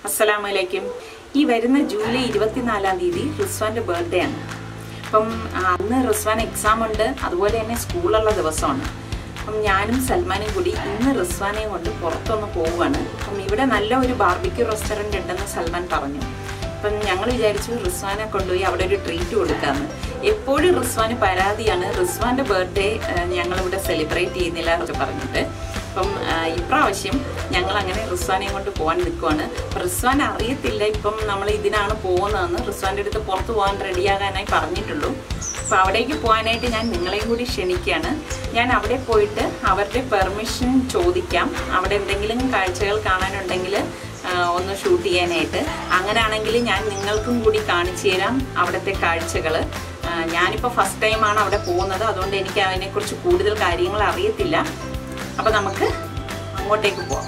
അസ്സലാമലൈക്കും ഈ വരുന്ന ജൂലൈ ഇരുപത്തിനാലാം തീയതി റിസ്വാന്റെ ബർത്ത്ഡേ ആണ് അപ്പം ആ, അന്ന് റിസ്വാൻ എക്സാം ഉണ്ട് അതുപോലെ തന്നെ സ്കൂളുള്ള ദിവസമാണ് അപ്പം ഞാനും സൽമാനും കൂടി ഇന്ന് റിസ്വാനെയും കൊണ്ട് പുറത്തൊന്ന് പോവുകയാണ് അപ്പം ഇവിടെ നല്ല ഒരു ബാർബിക്യൂ റെസ്റ്റോറൻറ്റ് ഉണ്ടെന്ന് സൽമാൻ പറഞ്ഞു അപ്പം ഞങ്ങൾ വിചാരിച്ചു റിസ്വാനെ കൊണ്ടുപോയി അവിടെ ഒരു ട്രീറ്റ് കൊടുക്കാമെന്ന് എപ്പോഴും റിസ്വാന് പരാതിയാണ് റിസ്വാന്റെ ബർത്ത്ഡേ ഞങ്ങളിവിടെ സെലിബ്രേറ്റ് ചെയ്യുന്നില്ല എന്നൊക്കെ പറഞ്ഞിട്ട് അപ്പം ആ, ഇപ്രാവശ്യം ഞങ്ങൾ അങ്ങനെ റിസ്വാനെയും കൊണ്ട് പോകാൻ നിൽക്കുവാണ് അപ്പം റിസ്വാൻ അറിയത്തില്ല ഇപ്പം നമ്മൾ ഇതിനാണ് പോകുന്നതെന്ന് റിസ്വാൻ്റെ അടുത്ത് പുറത്ത് പോകാൻ റെഡിയാകാനായി പറഞ്ഞിട്ടുള്ളൂ അപ്പോൾ അവിടേക്ക് പോകാനായിട്ട് ഞാൻ നിങ്ങളെയും കൂടി ക്ഷണിക്കുകയാണ് ഞാൻ അവിടെ പോയിട്ട് അവരുടെ പെർമിഷൻ ചോദിക്കാം അവിടെ എന്തെങ്കിലും കാഴ്ചകൾ കാണാനുണ്ടെങ്കിൽ ആ, ഒന്ന് ഷൂട്ട് ചെയ്യാനായിട്ട് അങ്ങനെയാണെങ്കിൽ ഞാൻ നിങ്ങൾക്കും കൂടി കാണിച്ചു തരാം അവിടുത്തെ കാഴ്ചകൾ ഞാനിപ്പോൾ ഫസ്റ്റ് ടൈമാണ് അവിടെ പോകുന്നത് അതുകൊണ്ട് എനിക്ക് അതിനെക്കുറിച്ച് കൂടുതൽ കാര്യങ്ങൾ അറിയത്തില്ല അപ്പോൾ നമുക്ക് അങ്ങോട്ടേക്ക് പോവാം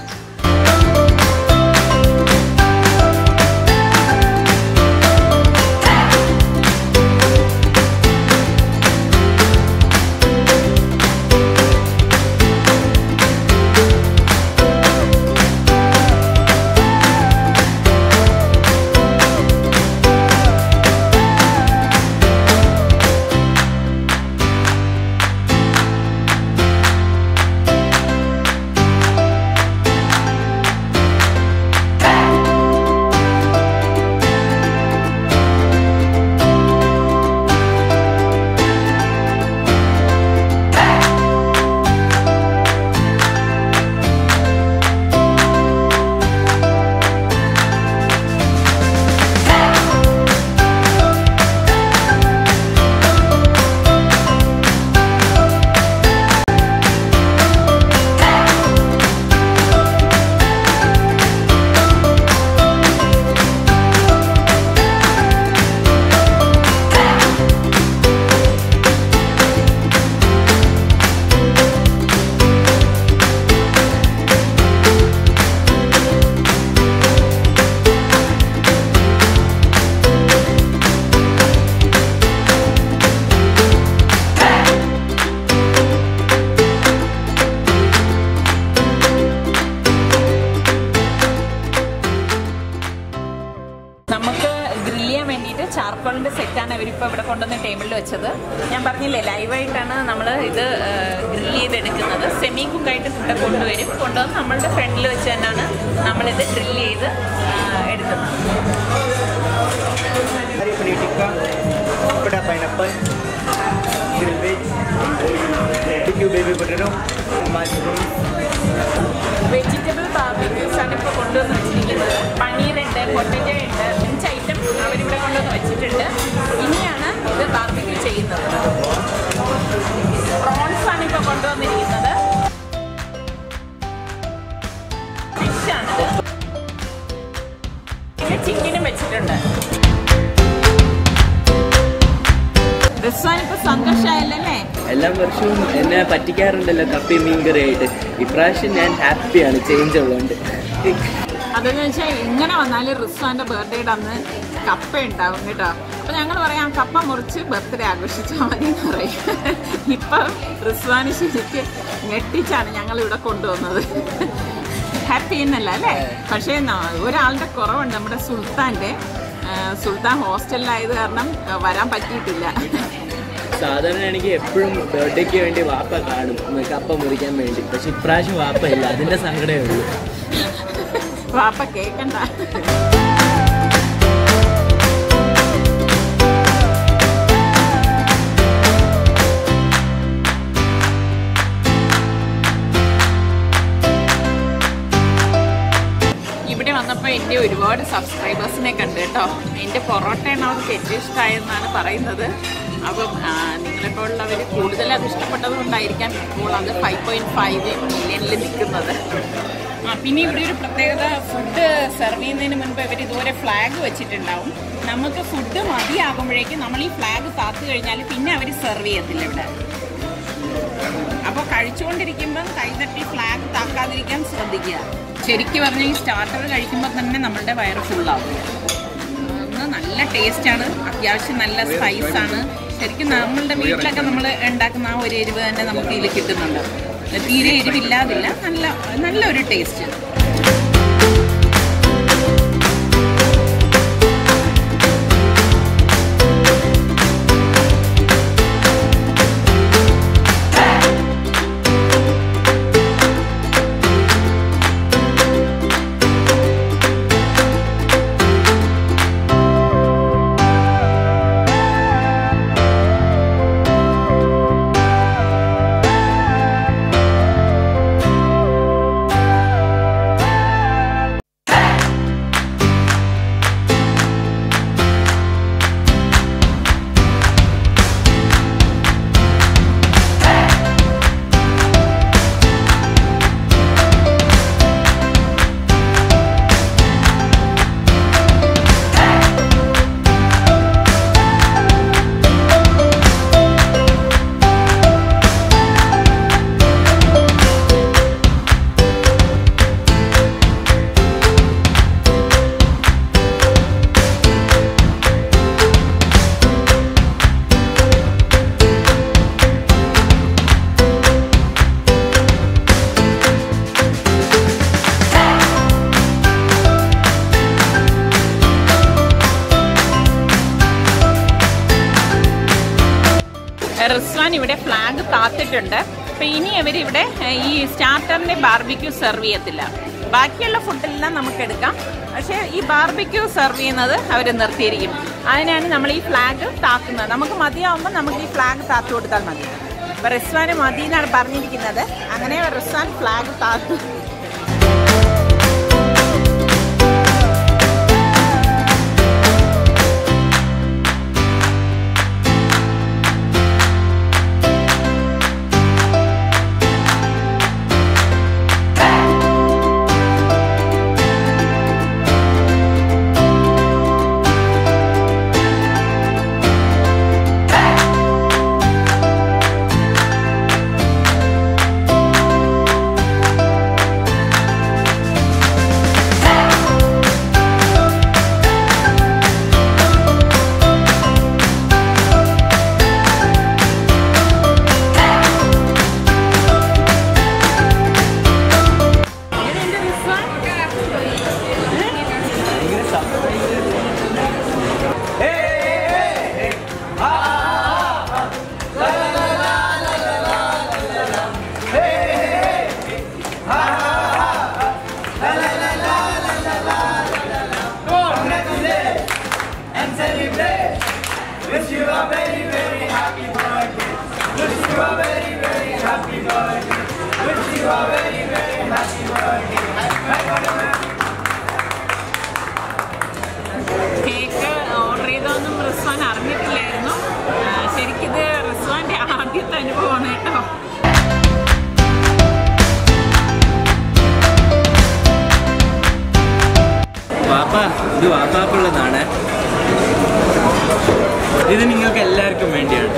നമുക്ക് ഗ്രില്ല് ചെയ്യാൻ വേണ്ടിയിട്ട് ചാർക്കോളിന്റെ സെറ്റാണ് ഇവരിപ്പോൾ ഇവിടെ കൊണ്ടുവന്ന് ടേബിളിൽ വെച്ചത് ഞാൻ പറഞ്ഞില്ലേ ലൈവായിട്ടാണ് നമ്മൾ ഇത് ഗ്രില്ല് ചെയ്തെടുക്കുന്നത് സെമി കുക്കായിട്ട് ഫുഡ് കൊണ്ടുവരും കൊണ്ടുവന്ന് നമ്മളുടെ ഫ്രണ്ടിൽ വെച്ച് തന്നെയാണ് നമ്മളിത് ഗ്രില്ല് ചെയ്ത് ആ, എടുക്കുന്നത് हरी पनीर टिक्का बड़ा पाइनएप्पल ग्रिल वेज टिक्यू baby potato mushroom vegetable barbecues ആണ് ഇപ്പോൾ കൊണ്ടുവന്ന് വെച്ചിരിക്കുന്നത് പനീറുണ്ട് പൊട്ടറ്റോ ഉണ്ട് അഞ്ച് ഐറ്റം അവരിവിടെ കൊണ്ടുവന്ന് വെച്ചിട്ടുണ്ട് ഇനിയാണ് ഇത് ബാർബിക്യൂ ചെയ്യുന്നത് പ്രോൺസ് ആണ് ഇപ്പോൾ കൊണ്ടുവന്നിരിക്കുന്നത് ഫിഷാണിത് പിന്നെ ചിക്കനും വെച്ചിട്ടുണ്ട് റിസ്വാൻ ഇപ്പൊ സന്തോഷമായല്ലേ എല്ലാ വർഷവും എന്നെ പറ്റിക്കാറുണ്ടല്ലോ കപ്പി മീൻകറി ആയിട്ട് ഇപ്രാവശ്യം ഞാൻ ഹാപ്പിയാണ് ചേഞ്ച് ഉള്ളതുകൊണ്ട് അതെന്ന് വെച്ചാൽ എങ്ങനെ വന്നാലും റിസ്വാന്റെ ബർത്ത്ഡേയുടെ അന്ന് കപ്പ ഉണ്ടാവും കേട്ടോ അപ്പൊ ഞങ്ങൾ പറയാം കപ്പ മുറിച്ച് ബർത്ത്ഡേ ആഘോഷിച്ചാൽ മതി എന്ന് പറയും ഇപ്പം റിസ്വാന് ശരിക്ക് ഞെട്ടിച്ചാണ് ഞങ്ങൾ ഇവിടെ കൊണ്ടുവന്നത് ഹാപ്പി എന്നല്ല അല്ലേ പക്ഷേ ന- ഒരാളുടെ കുറവുണ്ട് നമ്മുടെ സുൽത്താന്റെ ആ, സുൽത്താൻ ഹോസ്റ്റലിലായത് കാരണം ആ, വരാൻ പറ്റിയിട്ടില്ല സാധാരണ എനിക്ക് എപ്പോഴും ബർത്ത്ഡേക്ക് വേണ്ടി വാപ്പ കാണും ഉം, കപ്പ മുറിക്കാൻ വേണ്ടി പക്ഷെ ഇപ്രാവശ്യം വാപ്പ ഇല്ല അതിന്റെ സങ്കടമേ ഉള്ളൂ വാപ്പ കേക്കണ്ട ഇവിടെ വന്നപ്പോൾ എൻ്റെ ഒരുപാട് സബ്സ്ക്രൈബേഴ്സിനെ കണ്ടു കേട്ടോ എൻ്റെ പൊറോട്ടയാണ് അവർക്ക് ഏറ്റവും ഇഷ്ടമായെന്നാണ് പറയുന്നത് അപ്പം ആ, നിങ്ങളെപ്പോലുള്ളവർ കൂടുതൽ അത് ഇഷ്ടപ്പെട്ടത് കൊണ്ടായിരിക്കാം ഇപ്പോൾ അത് ഫൈവ് പോയിൻറ്റ് ഫൈവ് മില്യണിൽ നിൽക്കുന്നത് ആ പിന്നെ ഇവിടെ ഒരു പ്രത്യേകത ഫുഡ് സെർവ് ചെയ്യുന്നതിന് മുൻപ് ഇവർ ഇതുപോലെ ഫ്ലാഗ് വെച്ചിട്ടുണ്ടാവും നമുക്ക് ഫുഡ് മതിയാകുമ്പോഴേക്കും നമ്മൾ ഈ ഫ്ലാഗ് കാത്തു കഴിഞ്ഞാൽ പിന്നെ അവർ സെർവ് ചെയ്യത്തില്ല ഇവിടെ അപ്പോൾ കഴിച്ചുകൊണ്ടിരിക്കുമ്പം കൈതട്ടി ഫ്ലാഗ് താക്കാതിരിക്കാൻ ശ്രദ്ധിക്കുക ശരിക്കും പറഞ്ഞാൽ ഈ സ്റ്റാർട്ടർ കഴിക്കുമ്പോൾ തന്നെ നമ്മളുടെ വയറ് ഫുള്ളാവും ഒന്ന് നല്ല ടേസ്റ്റാണ് അത്യാവശ്യം നല്ല സ്പൈസാണ് ശരിക്കും നമ്മളുടെ വീട്ടിലൊക്കെ നമ്മൾ ഉണ്ടാക്കുന്ന ആ ഒരു എരിവ് തന്നെ നമുക്ക് ഇതിൽ കിട്ടുന്നുണ്ട് തീരെ എരിവില്ലാതില്ല നല്ല നല്ലൊരു ടേസ്റ്റ് റിസ്വാൻ ഇവിടെ ഫ്ലാഗ് താത്തിട്ടുണ്ട് അപ്പൊ ഇനി ഇവരിവിടെ ഏ, ഈ സ്റ്റാർട്ടറിന്റെ ബാർബിക്യൂ സെർവ് ചെയ്യത്തില്ല ബാക്കിയുള്ള ഫുഡെല്ലാം നമുക്ക് എടുക്കാം പക്ഷേ ഈ ബാർബിക്യൂ സെർവ് ചെയ്യുന്നത് അവർ നിർത്തിയിരിക്കും അതിനാണ് നമ്മൾ ഈ ഫ്ലാഗ് താക്കുന്നത് നമുക്ക് മതിയാവുമ്പോൾ നമുക്ക് ഈ ഫ്ലാഗ് താത്തു കൊടുത്താൽ മതി അപ്പൊ റിസ്വാന് മതി എന്നാണ് പറഞ്ഞിരിക്കുന്നത് അങ്ങനെ റിസ്വാൻ ഫ്ലാഗ് താത്തു എങ്ങനെയുണ്ട് റിസ്വാൻ കേക്ക് ഓർഡർ ചെയ്തൊന്നും റിസ്വാൻ അറിഞ്ഞിട്ടില്ലായിരുന്നു ആ, ശരിക്കിത് റിസ്വാന്റെ ആദ്യത്തെ അനുഭവമാണ് കേട്ടോ വാപ്പ ഇത് വാപ്പാക്കുള്ളതാണ് ഇത് നിങ്ങൾക്ക് എല്ലാവർക്കും വേണ്ടിയാണ്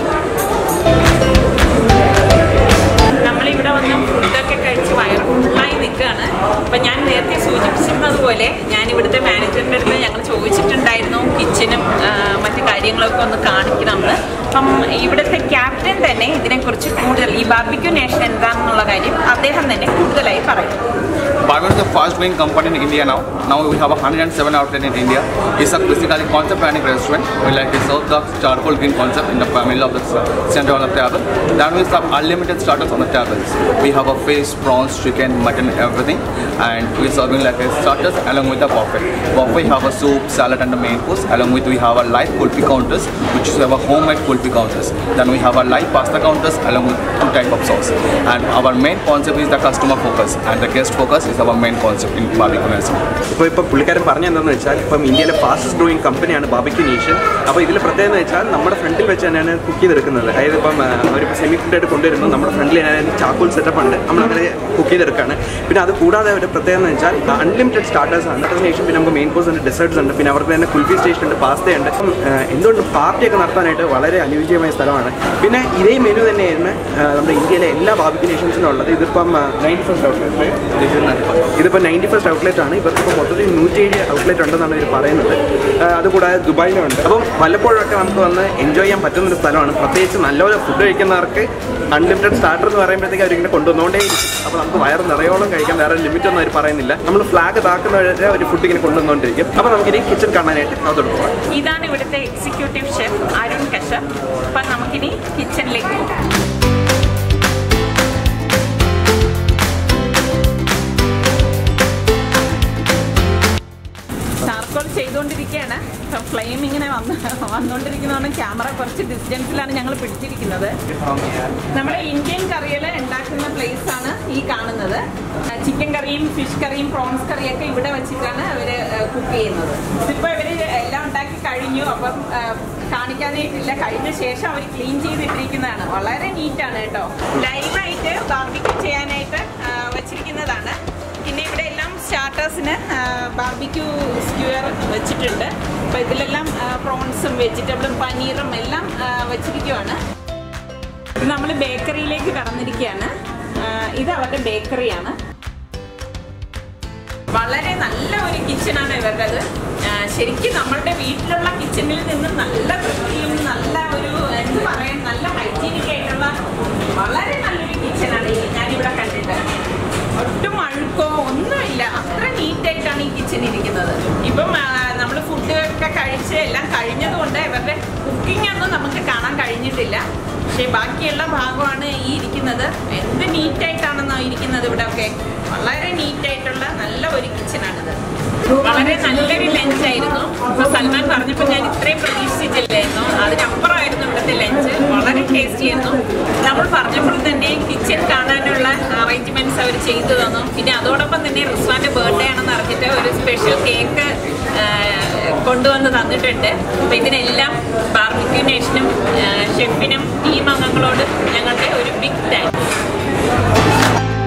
നമ്മളിവിടെ വന്ന് ഫുഡൊക്കെ കഴിച്ച് വയറ് ഫുള്ളായി നിൽക്കുകയാണ് അപ്പം ഞാൻ നേരത്തെ സൂചിപ്പിച്ചിരുന്നത് പോലെ ഞാൻ ഇവിടുത്തെ മാനേജറിൻ്റെ അടുത്ത് ഞങ്ങൾ ചോദിച്ചിട്ടുണ്ടായിരുന്നു കിച്ചനും മറ്റു കാര്യങ്ങളൊക്കെ ഒന്ന് കാണിക്കണമെന്ന് അപ്പം ഇവിടുത്തെ ക്യാപ്റ്റൻ തന്നെ ഇതിനെക്കുറിച്ച് കൂടുതൽ ഈ ബാർബിക്യൂ നേഷൻ എന്താണെന്നുള്ള കാര്യം അദ്ദേഹം തന്നെ കൂടുതലായി പറയും Barber is the fast growing company in India now. Now we have a 107 outlet in India. It's a basically concept planning restaurant. We like to serve the charcoal green concept in the middle of the center on the table. Then we have unlimited starters on the tables. We have a fish, prawns, chicken, mutton, everything. And we're serving like a starters along with the buffet. Buffet have a soup, salad and the main course. Along with we have a live kulfi counters, which is have a homemade kulfi counters. Then we have a live pasta counters along with two type of sauce. And our main concept is the customer focus and the guest focus is our main concept in barbecue restaurant. ഇപ്പോൾ ഇപ്പോൾ പുള്ളിക്കാരൻ പറഞ്ഞ എന്താണെന്ന് വെച്ചാൽ ഇപ്പം ഇന്ത്യയിലെ fastest growing കമ്പനിയാണ് ബാബിക്യൂ നേഷൻ അപ്പോൾ ഇതിൽ പ്രത്യേകത എന്ന് വെച്ചാൽ നമ്മുടെ ഫ്രണ്ടിൽ വെച്ച് തന്നെയാണ് കുക്ക് ചെയ്തെടുക്കുന്നത് അതായത് ഇപ്പം അവരിപ്പോൾ സെമി ഫുഡായിട്ട് കൊണ്ടുവരുമ്പോൾ നമ്മുടെ ഫ്രണ്ടിൽ തന്നെ ചാക്കോൾ സെറ്റപ്പ് ഉണ്ട് നമ്മൾ അങ്ങനെ കുക്ക് ചെയ്തെടുക്കുകയാണ് പിന്നെ അത് കൂടാതെ ഒരു പ്രത്യേകത എന്ന് വെച്ചാൽ അൺലിമിറ്റഡ് സ്റ്റാർട്ടേഴ്സ് ആണ് അതിന് ശേഷം പിന്നെ നമുക്ക് മെയിൻ കോഴ്സ് ഉണ്ട് ഡെസേർട്സ് ഉണ്ട് പിന്നെ അവർക്ക് തന്നെ കുൽഫി സ്റ്റേഷൻ ഉണ്ട് പാസ്ത ഉണ്ട് അപ്പം ആ, എന്തുകൊണ്ട് പാർട്ടിയൊക്കെ നടത്താനായിട്ട് വളരെ അനുയോജ്യമായ സ്ഥലമാണ് പിന്നെ ഇതേ മെനു തന്നെയായിരുന്നു ആ, നമ്മുടെ ഇന്ത്യയിലെ എല്ലാ ബാബിക്യൂ നേഷൻസിനും ഉള്ളത് ഇതിപ്പം നയൻറ്റി ഫസ്റ്റ് ഔട്ട്ലെറ്റ് ഇതിപ്പോൾ നയൻറ്റി ഫസ്റ്റ് ഔട്ട്ലെറ്റ് ആണ് ഇവർക്ക് ഇപ്പോൾ മൊത്തത്തിൽ നൂറ്റിയേഴ് ഔട്ട്ലെറ്റ് ഉണ്ടെന്നാണ് ഇവർ പറയുന്നത് ആ, അതുകൂടാതെ ദുബായിലും ഉണ്ട് അപ്പം വല്ലപ്പോഴൊക്കെ നമുക്ക് വന്ന് എൻജോയ് ചെയ്യാൻ പറ്റുന്ന ഒരു സ്ഥലമാണ് പ്രത്യേകിച്ച് നല്ലപോലെ ഫുഡ് കഴിക്കുന്നവർക്ക് അൺലിമിറ്റഡ് സ്റ്റാർട്ടർ എന്ന് പറയുമ്പോഴത്തേക്ക് അവരിങ്ങനെ കൊണ്ടുവന്നുകൊണ്ടേ അപ്പോൾ നമുക്ക് വയറ് നിറയോളം കഴിക്കാൻ വേറെ ലിമിറ്റ് ഒന്നും അവർ പറയുന്നില്ല നമ്മൾ ഫ്ലാഗ് താക്കുന്നവരെ ഒരു ഫുഡ് ഇങ്ങനെ കൊണ്ടുവന്നുകൊണ്ടിരിക്കും അപ്പോൾ നമുക്കിനി കിച്ചൺ കാണാനായിട്ട് അതോട് പോകാം ഇതാണ് ഇവിടുത്തെ എക്സിക്യൂട്ടീവ് ഷെഫ് അരുൺ കശ്യപ് അപ്പം നമുക്കിനി കിച്ചണിലേക്ക് പോകാം ചാർക്കോൾ ചെയ്തുകൊണ്ടിരിക്കുകയാണ് ഇപ്പം ഫ്ലെയിം ഇങ്ങനെ വന്ന് വന്നുകൊണ്ടിരിക്കുന്നതാണ് ക്യാമറ കുറച്ച് ഡിസ്റ്റൻസിലാണ് ഞങ്ങൾ പിടിച്ചിരിക്കുന്നത് നമ്മുടെ ഇന്ത്യൻ കറികൾ ഉണ്ടാക്കുന്ന പ്ലേസ് ആണ് ഈ കാണുന്നത് ചിക്കൻ കറിയും ഫിഷ് കറിയും പ്രോൺസ് കറിയൊക്കെ ഇവിടെ വെച്ചിട്ടാണ് അവർ കുക്ക് ചെയ്യുന്നത് ഇതിപ്പോൾ ഇവർ എല്ലാം ഉണ്ടാക്കി കഴിഞ്ഞു അപ്പം ആ, കാണിക്കാനായിട്ടില്ല കഴിഞ്ഞ ശേഷം അവർ ക്ലീൻ ചെയ്തിട്ടിരിക്കുന്നതാണ് വളരെ നീറ്റാണ് കേട്ടോ ലൈവായിട്ട് ബാർബിക്യൂ ചെയ്യാനായിട്ട് ആ, വെച്ചിരിക്കുന്നതാണ് പിന്നെ ഇവിടെ എല്ലാം സ്റ്റാർട്ടേഴ്സിന് ബാർബിക്യൂ സ്ക്യൂർ വെച്ചിട്ടുണ്ട് അപ്പോൾ ഇതിലെല്ലാം പ്രോൺസും വെജിറ്റബിളും പനീറും എല്ലാം ആ, വെച്ചിരിക്കുവാണ് ഇത് നമ്മൾ ബേക്കറിയിലേക്ക് കടന്നിരിക്കുകയാണ് ആ, ഇത് അവരുടെ ബേക്കറിയാണ് വളരെ നല്ല ഒരു കിച്ചണാണ് ഇവരുടേത് ആ, ശരിക്കും നമ്മളുടെ വീട്ടിലുള്ള കിച്ചണിൽ നിന്നും നല്ല വൃത്തിയും നല്ല ഒരു എന്ത് പറയാൻ നല്ല ഹൈജീനിക് ആയിട്ടുള്ള വളരെ നല്ലൊരു കിച്ചണാണ് ഈ ഞാനിവിടെ കണ്ടിട്ട് ഒട്ടും അഴുക്കോ ഒന്നുമില്ല അത്ര നീറ്റായിട്ടാണ് ഈ കിച്ചൺ ഇരിക്കുന്നത് ഇപ്പം നമ്മൾ ഫുഡ് ഒക്കെ കഴിച്ച് എല്ലാം കഴിഞ്ഞതുകൊണ്ട് ഇവരുടെ കുക്കിംഗ് ഒന്നും നമുക്ക് കാണാൻ കഴിയും കഴിഞ്ഞിട്ടില്ല പക്ഷേ ബാക്കിയുള്ള ഭാഗമാണ് ഈ ഇരിക്കുന്നത് എന്ത് നീറ്റായിട്ടാണെന്നോ ഇരിക്കുന്നത് ഇവിടെ ഒക്കെ വളരെ നീറ്റായിട്ടുള്ള നല്ല ഒരു കിച്ചണാണിത് വളരെ നല്ലൊരു ലഞ്ച് ആയിരുന്നു ഇപ്പൊ സൽമാൻ പറഞ്ഞപ്പോൾ ഞാൻ ഇത്രയും പ്രതീക്ഷിച്ചില്ലായിരുന്നു അതിനപ്പുറമായിരുന്നു ഇവിടുത്തെ ലഞ്ച് വളരെ ടേസ്റ്റി ആയിരുന്നു നമ്മൾ പറഞ്ഞപ്പോൾ തന്നെ കിച്ചൺ കാണാനുള്ള അറേഞ്ച്മെന്റ്സ് അവർ ചെയ്തു തന്നു പിന്നെ അതോടൊപ്പം തന്നെ റിസ്വാന്റെ ബർത്ത്ഡേ ആണെന്ന് അറിഞ്ഞിട്ട് ഒരു സ്പെഷ്യൽ കേക്ക് കൊണ്ടുവന്ന് തന്നിട്ടുണ്ട് അപ്പൊ ഇതിനെല്ലാം ബാർബിക്യൂ നേഷനും ഷെഫിനും ടീം അംഗങ്ങളോട് ഞങ്ങളുടെ ഒരു ബിഗ് താങ്ക്സ്